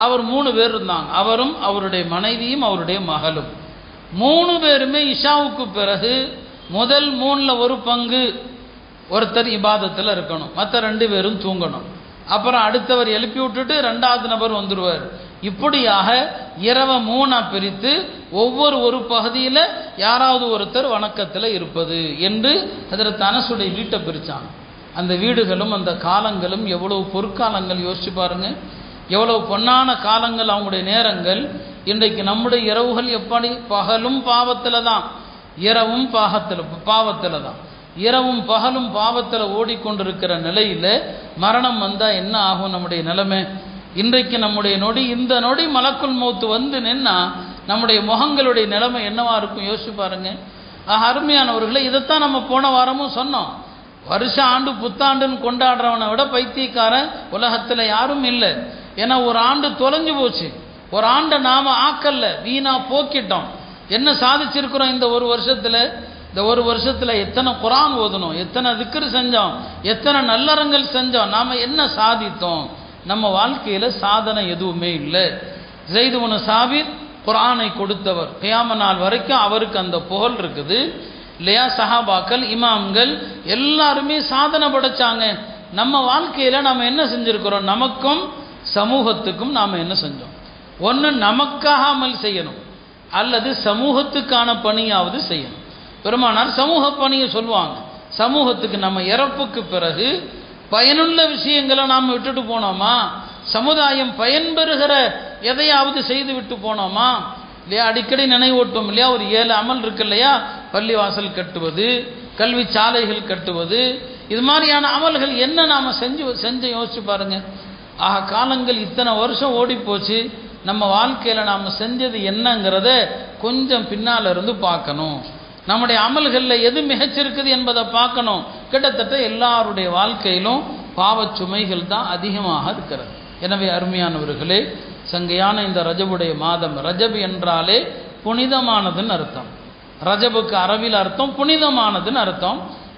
அவர் மூணு பேர் இருந்தாங்க அவரும் அவருடைய மனைவியும் அவருடைய மகளும் மூணு பேருமே இஷாவுக்கு பிறகு முதல் மூணில் ஒரு பங்கு ஒருத்தர் இபாதத்தில் இருக்கணும் மற்ற ரெண்டு பேரும் தூங்கணும் அப்புறம் அடுத்தவர் எழுப்பி விட்டுட்டு ரெண்டாவது நபர் வந்துடுவார் இப்படியாக இரவை மூணா பிரித்து ஒவ்வொரு ஒரு பகுதியில் யாராவது ஒருத்தர் வணக்கத்தில் இருப்பது என்று அதில் தனசுடைய வீட்டை பிரித்தாங்க அந்த வீடுகளும் அந்த காலங்களும் எவ்வளவு பொற்காலங்கள் யோசிச்சு பாருங்க எவ்வளவு பொன்னான காலங்கள் அவங்களுடைய நேரங்கள் இன்றைக்கு நம்முடைய இரவுகள் எப்படி பகலும் பாவத்தில் தான் இரவும் பாகத்தில் பாவத்தில் தான் இரவும் பகலும் பாவத்தில் ஓடிக்கொண்டிருக்கிற நிலையில் மரணம் வந்தால் என்ன ஆகும் நம்முடைய நிலைமை இன்றைக்கு நம்முடைய நொடி இந்த நொடி மலக்குள் மௌத்து வந்து நின்னா நம்முடைய முகங்களுடைய நிலைமை என்னவா இருக்கும் யோசிச்சு பாருங்க ஆக அருமையானவர்களை இதைத்தான் நம்ம போன வாரமும் சொன்னோம் வருஷ ஆண்டு புத்தாண்டுன்னு கொண்டாடுறவனை விட பைத்தியக்காரன் உலகத்தில் யாரும் இல்லை ஏன்னா ஒரு ஆண்டு தொலைஞ்சு போச்சு ஒரு ஆண்டை நாம ஆக்கல்ல வீணா போக்கிட்டோம் என்ன சாதிச்சிருக்கிறோம் இந்த ஒரு வருஷத்துல இந்த ஒரு வருஷத்துல எத்தனை குரான் ஓதணும் எத்தனை திக்ரு செஞ்சோம் எத்தனை நல்லறங்கள் செஞ்சோம் நாம என்ன சாதித்தோம் நம்ம வாழ்க்கையில சாதனை எதுவுமே இல்லை ஜெய்துவனு சாபிர் குரானை கொடுத்தவர் கியாம நாள் வரைக்கும் அவருக்கு அந்த புகழ் இருக்குது இல்லையா சஹாபாக்கள் இமாம்கள் எல்லாருமே சாதனை படைச்சாங்க நம்ம வாழ்க்கையில நம்ம என்ன செஞ்சிருக்கிறோம் நமக்கும் சமூகத்துக்கும் நாம் என்ன செஞ்சோம் ஒன்று நமக்காக அமல் செய்யணும் அல்லது சமூகத்துக்கான பணியாவது செய்யணும் பெருமானார் சமூக பணியை சொல்லுவாங்க சமூகத்துக்கு நம்ம இறப்புக்கு பிறகு பயனுள்ள விஷயங்களை நாம் விட்டுட்டு போனோமா சமுதாயம் பயன்பெறுகிற எதையாவது செய்து விட்டு போனோமா இல்லையா அடிக்கடி நினைவூட்டும் இல்லையா ஒரு ஏழு அமல் இருக்கு இல்லையா பள்ளி வாசல் கட்டுவது கல்வி சாலைகள் கட்டுவது இது மாதிரியான அமல்கள் என்ன நாம் செஞ்சு செஞ்சு யோசிச்சு பாருங்க ஆக காலங்கள் இத்தனை வருஷம் ஓடி போச்சு நம்ம வாழ்க்கையில் நாம் செஞ்சது என்னங்கிறத கொஞ்சம் பின்னால் இருந்து பார்க்கணும் நம்முடைய அமல்களில் எது மிகச்சிருக்குது என்பதை பார்க்கணும் கிட்டத்தட்ட எல்லாருடைய வாழ்க்கையிலும் பாவச் சுமைகள் தான் அதிகமாக இருக்கிறது எனவே அருமையானவர்களே சங்கையான இந்த ரஜபுடைய மாதம் ரஜப் என்றாலே புனிதமானதுன்னு அர்த்தம் ரஜபுக்கு அரபில் அர்த்தம் புனிதமானதுன்னு அர்த்தம்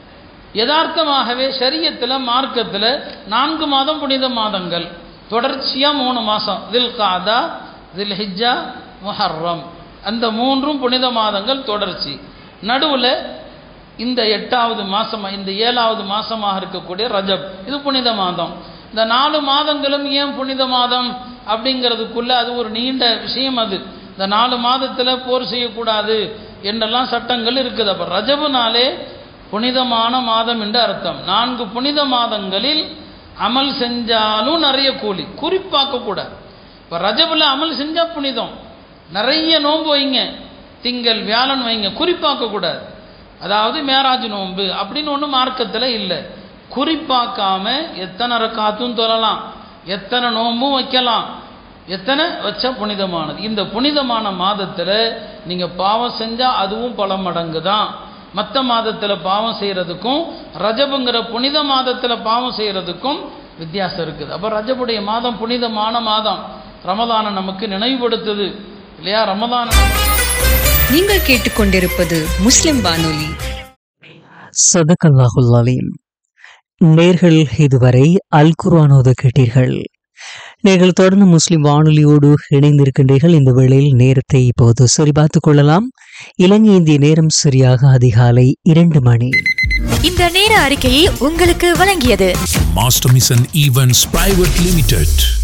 யதார்த்தமாகவே ஷரியத்தில் மார்க்கத்தில் நான்கு மாதம் புனித மாதங்கள் தொடர்ச்சியாக மூணு மாதம் தில் காதா தில் ஹிஜ்ஜா முஹர்ரம் அந்த மூன்றும் புனித மாதங்கள் தொடர்ச்சி நடுவில் இந்த எட்டாவது மாதமாக இந்த ஏழாவது மாதமாக இருக்கக்கூடிய ரஜப் இது புனித மாதம் இந்த நாலு மாதங்களும் ஏன் புனித மாதம் அப்படிங்கிறதுக்குள்ள அது ஒரு நீண்ட விஷயம் அது இந்த நாலு மாதத்தில் போர் செய்யக்கூடாது என்றெல்லாம் சட்டங்கள் இருக்குது அப்போ ரஜபுனாலே புனிதமான மாதம் என்று அர்த்தம் நான்கு புனித மாதங்களில் அமல் செஞ்சாலும் நிறைய கூலி குறிப்பாக்க கூடாது இப்போ ரஜபில் அமல் செஞ்சால் புனிதம் நிறைய நோன்பு வைங்க திங்கள் வியாழன் வைங்க குறிப்பாக்க கூடாது அதாவது மேராஜ் நோன்பு அப்படின்னு ஒன்றும் மார்க்கத்தில் இல்லை குறிப்பாக்காம எத்தனை ரக்காத்தும் தொழலாம் எத்தனை நோன்பும் வைக்கலாம் எத்தனை வச்சா புனிதமானது இந்த புனிதமான மாதத்தில் நீங்கள் பாவம் செஞ்சால் அதுவும் பல மடங்கு தான் மற்ற மாதத்தில் பாவம் செய்கிறதுக்கும் ரஜபுங்கிற புனித மாதத்தில் பாவம் செய்கிறதுக்கும் வித்தியாசம் இருக்குது அப்போ ரஜபுடைய மாதம் புனிதமான மாதம் ரமதானை நமக்கு நினைவுபடுத்துது இல்லையா ரமதான நீங்கள் கேட்டுக்கொண்டிருப்பது முஸ்லிம் வானொலி சதகல்லாஹுல் அலீம் நேர்கள் இதுவரை அல் குர்ஆனோத கேட்டீர்கள் நீங்கள் தொடர்ந்து முஸ்லிம் வானொலியோடு இணைந்திருக்கின்றீர்கள் இந்த வேளையில் நேரத்தை இப்போது சரிபார்த்துக் கொள்ளலாம் இலங்கை இந்திய நேரம் சரியாக அதிகாலை இரண்டு மணி இந்த நேர அறிக்கையை உங்களுக்கு வழங்கியது Master Mission Events Private Limited.